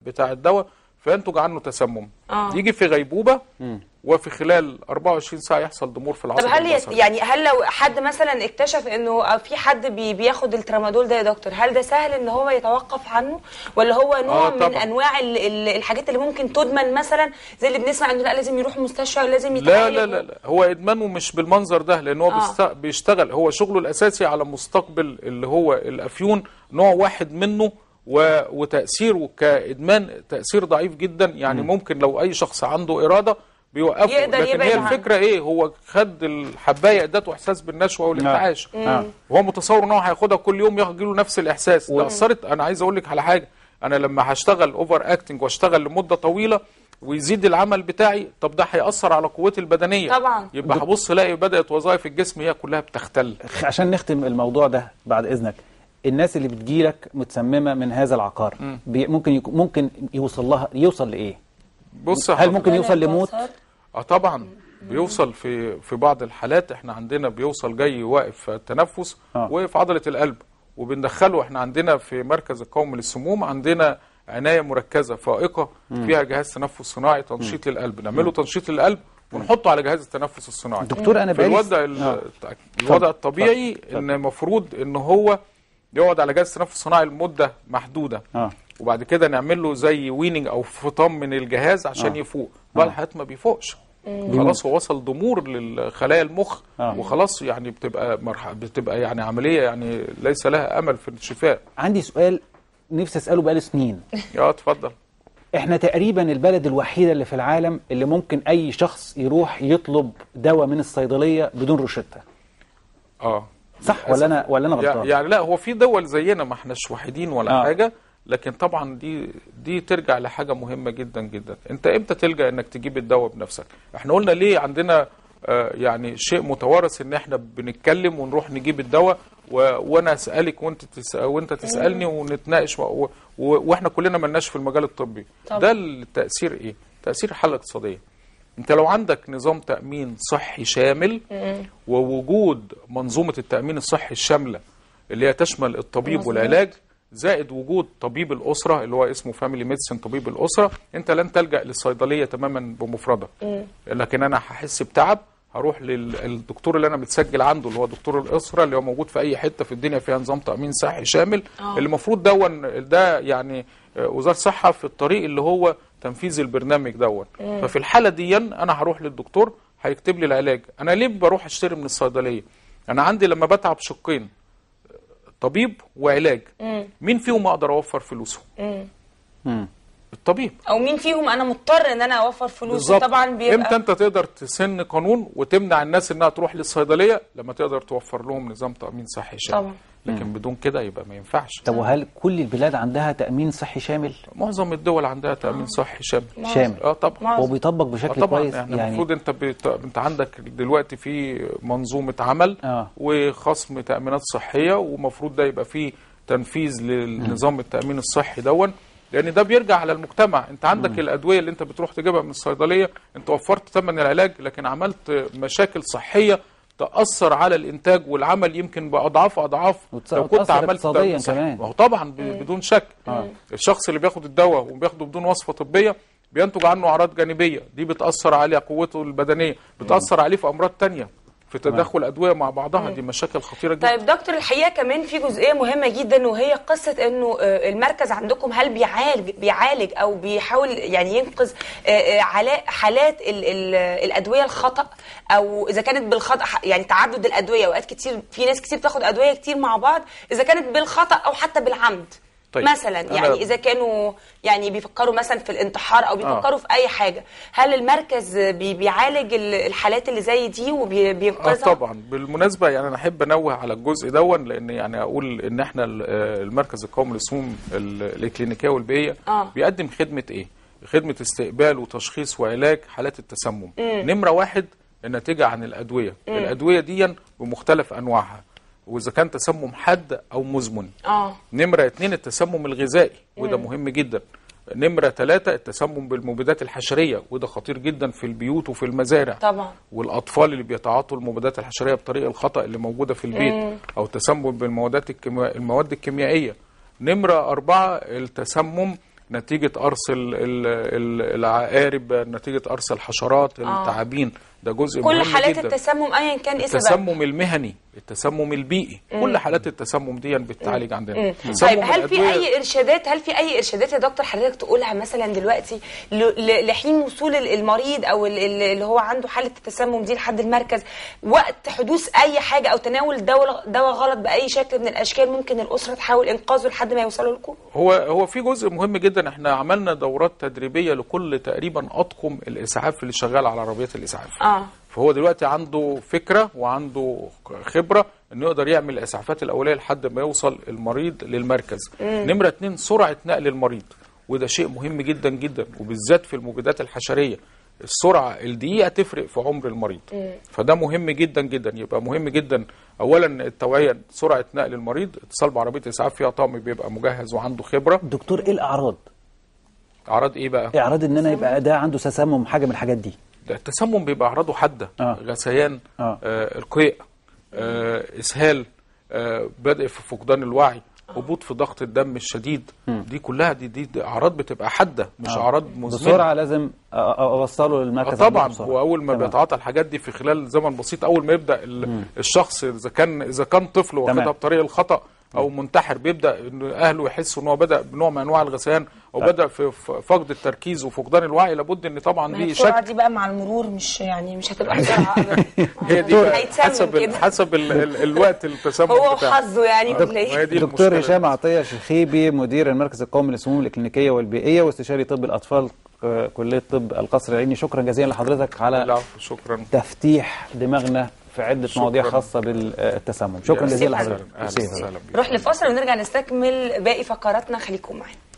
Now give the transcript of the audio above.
بتاع الدواء فينتج عنه تسمم آه. يجي في غيبوبه وفي خلال 24 ساعه يحصل ضمور في طب العصب هل ي- البصري يعني هل لو حد مثلا اكتشف انه في حد بي بياخد الترامادول ده يا دكتور هل ده سهل ان هو يتوقف عنه ولا هو نوع آه، من طبعاً. انواع ال ال الحاجات اللي ممكن تدمن مثلا زي اللي بنسمع انه لا لازم يروح مستشفى ولازم لا يتعالج لا لا, لا. هو ادمانه مش بالمنظر ده لان هو آه. بيست- بيشتغل هو شغله الاساسي على مستقبل اللي هو الافيون نوع واحد منه و... وتاثيره كادمان تاثير ضعيف جدا يعني ممكن لو اي شخص عنده اراده بيوقفه يقدر لكن يبعد هي عنه. الفكره ايه هو خد الحبايه ادته احساس بالنشوه والانتعاش آه. وهو متصور ان هو هياخدها كل يوم يجي له نفس الاحساس ده اثرت انا عايز اقول لك على حاجه انا لما هشتغل اوفر اكتنج واشتغل لمده طويله ويزيد العمل بتاعي طب ده هيأثر على قوتي البدنيه طبعاً. يبقى هبص الاقي بدأت وظائف الجسم هي كلها بتختل عشان نختم الموضوع ده بعد اذنك الناس اللي بتجيلك متسممه من هذا العقار بي ممكن يكون ممكن يوصل لها يوصل لايه بص هل ممكن يوصل لموت اه طبعا بيوصل في في بعض الحالات احنا عندنا بيوصل جاي واقف التنفس آه. وقف عضله القلب وبندخله احنا عندنا في مركز القومي للسموم عندنا عنايه مركزه فائقه فيها جهاز تنفس صناعي تنشيط للقلب نعمله تنشيط للقلب ونحطه على جهاز التنفس الصناعي دكتور انا في بقالي الوضع ال- آه. الوضع الطبيعي ان المفروض ان هو يقعد على جهاز تنفس صناعي لمده محدوده اه وبعد كده نعمل له زي ويننج او فطام من الجهاز عشان آه. يفوق بعد الحياه ما بيفوقش خلاص هو وصل ضمور للخلايا المخ آه. وخلاص يعني بتبقى مرحله بتبقى يعني عمليه يعني ليس لها امل في الشفاء عندي سؤال نفسي اساله بقالي سنين يا اتفضل احنا تقريبا البلد الوحيده اللي في العالم اللي ممكن اي شخص يروح يطلب دواء من الصيدليه بدون روشته اه صح ولا انا ولا انا يع- غلطان يعني لا هو في دول زينا ما احناش وحيدين ولا آه. حاجه لكن طبعا دي دي ترجع لحاجه مهمه جدا جدا انت امتى تلجا انك تجيب الدواء بنفسك احنا قلنا ليه عندنا آه يعني شيء متوارث ان احنا بنتكلم ونروح نجيب الدواء و... وانا اسالك وانت تس... وانت تسالني ونتناقش و... و... واحنا كلنا ملناش في المجال الطبي طبعا. ده التاثير ايه تاثير الحاله الاقتصاديه انت لو عندك نظام تامين صحي شامل ووجود منظومه التامين الصحي الشامله اللي هي تشمل الطبيب مظبوط. والعلاج زائد وجود طبيب الاسره اللي هو اسمه فاميلي ميديسن طبيب الاسره انت لن تلجا للصيدليه تماما بمفردها لكن انا هحس بتعب هروح للدكتور اللي انا متسجل عنده اللي هو دكتور الاسره اللي هو موجود في اي حته في الدنيا فيها نظام تامين صحي شامل آه. اللي المفروض دون ده يعني آه، وزاره الصحه في الطريق اللي هو تنفيذ البرنامج دون ففي الحاله دي انا هروح للدكتور هيكتب لي العلاج انا ليه بروح اشتري من الصيدليه انا عندي لما بتعب شقين طبيب وعلاج مين فيهم اقدر اوفر فلوسه مم. الطبيب او مين فيهم انا مضطر ان انا اوفر فلوس بالظبط طبعا بيبقى امتى انت تقدر تسن قانون وتمنع الناس انها تروح للصيدليه لما تقدر توفر لهم نظام تامين صحي شامل طبعا. لكن بدون كده يبقى ما ينفعش طب وهل كل البلاد عندها تامين صحي شامل معظم الدول عندها تامين صحي شامل شامل اه طبعا معظم. وبيطبق آه بشكل طبعا كويس يعني يعني المفروض انت بت... انت عندك دلوقتي في منظومه عمل آه. وخصم تامينات صحيه ومفروض ده يبقى فيه تنفيذ للنظام التامين الصحي دون لان ده بيرجع على المجتمع انت عندك الادويه اللي انت بتروح تجيبها من الصيدليه انت وفرت ثمن العلاج لكن عملت مشاكل صحيه تاثر على الانتاج والعمل يمكن باضعاف اضعاف وتس- لو كنت وتأثر عملت اقتصادياً تأمين صحي. كمان. ما هو طبعا ب- بدون شك الشخص اللي بياخد الدواء وبياخده بدون وصفه طبيه بينتج عنه اعراض جانبيه دي بتاثر عليه قوته البدنيه بتاثر عليه في امراض تانية في تداخل ادويه مع بعضها دي مشاكل خطيره جدا طيب دكتور الحقيقه كمان في جزئيه مهمه جدا وهي قصه انه آه، المركز عندكم هل بيعالج بيعالج او بيحاول يعني ينقذ آه، آه، علا- حالات ال ال الادويه الخطا او اذا كانت بالخطا ح- يعني تعدد الادويه اوقات كتير في ناس كتير بتاخد ادويه كتير مع بعض اذا كانت بالخطا او حتى بالعمد طيب، مثلا أنا- يعني اذا كانوا يعني بيفكروا مثلا في الانتحار او بيفكروا في اي حاجه هل المركز بي بيعالج ال- الحالات اللي زي دي اه وبينقذها طبعا بالمناسبه يعني انا احب انوه على الجزء دون لان يعني اقول ان احنا ال- آه، المركز القومي للسموم ال- الكلينيكيه والبيئيه آه. بيقدم خدمه ايه؟ خدمه استقبال وتشخيص وعلاج حالات التسمم نمره واحد الناتجه عن الادويه الادويه دي بمختلف انواعها واذا كان تسمم حاد او مزمن اه نمرة اتنين التسمم الغذائي وده مهم جدا نمرة ثلاثة التسمم بالمبيدات الحشرية وده خطير جدا في البيوت وفي المزارع طبعا والأطفال اللي بيتعاطوا المبيدات الحشرية بطريق الخطأ اللي موجودة في البيت أو التسمم بالمواد الكيميائية المواد الكيميائية نمرة أربعة التسمم نتيجه قرص ال- ال- ال- العقارب نتيجه قرص الحشرات التعابين ده جزء كل مهم حالات جدا التسمم ايا كان ايه سببها التسمم المهني التسمم البيئي كل حالات التسمم دي بتتعالج عندنا تسمم طيب هل في الأدوية- اي ارشادات هل في اي ارشادات يا دكتور حضرتك تقولها مثلا دلوقتي ل- ل- لحين وصول ال- المريض او ال- ال- اللي هو عنده حاله التسمم دي لحد المركز وقت حدوث اي حاجه او تناول دواء دواء غلط باي شكل من الاشكال ممكن الاسره تحاول انقاذه لحد ما يوصلوا لكم هو هو في جزء مهم جدا احنا عملنا دورات تدريبيه لكل تقريبا اطقم الاسعاف اللي شغال على عربيات الاسعاف اه فهو دلوقتي عنده فكره وعنده خبره انه يقدر يعمل الاسعافات الاوليه لحد ما يوصل المريض للمركز نمره اتنين سرعه نقل المريض وده شيء مهم جدا جدا وبالذات في المبيدات الحشريه السرعه الدقيقه تفرق في عمر المريض فده مهم جدا جدا يبقى مهم جدا اولا التوعيه سرعه نقل المريض اتصال بعربيه اسعاف فيها طاقم بيبقى مجهز وعنده خبره دكتور ايه الاعراض اعراض ايه بقى اعراض ان انا يبقى ده عنده تسمم حاجه من الحاجات دي ده التسمم بيبقى اعراضه حاده آه. غثيان آه. آه القيء آه اسهال آه بدء في فقدان الوعي هبوط في ضغط الدم الشديد دي كلها دي, دي, دي اعراض بتبقى حاده مش آه. اعراض مزمنه بسرعه لازم أ- أ- اوصله آه للمركز طبعا عندكم بسرعة. واول ما تمام. بيتعاطى الحاجات دي في خلال زمن بسيط اول ما يبدا ال- الشخص اذا كان اذا كان طفل واخدها تمام. بطريق الخطا او منتحر بيبدا ان اهله يحسوا ان هو بدا بنوع من انواع الغثيان او بدا في في فقد التركيز وفقدان الوعي لابد ان طبعا ما هي دي السرعه شك دي بقى مع المرور مش يعني مش هتبقى بسرعه أبداً. هي دي بقى هيتسمم حسب ال- كده. حسب ال ال الوقت التسمم هو بتاعه وحظه يعني وهي بتلاقيه دي دكتور المشكلة. هشام عطيه شخيبي مدير المركز القومي للسموم الاكلينيكيه والبيئيه واستشاري طب الاطفال آه، كليه طب القصر العيني شكرا جزيلا لحضرتك على العفو شكرا تفتيح دماغنا في عده شكراً. مواضيع خاصه بالتسمم شكرا يا جزيلا أهلاً. لحضرتك اهلا ميرسي. وسهلا بك. نروح لفاصل ونرجع نستكمل باقي فقراتنا خليكم معانا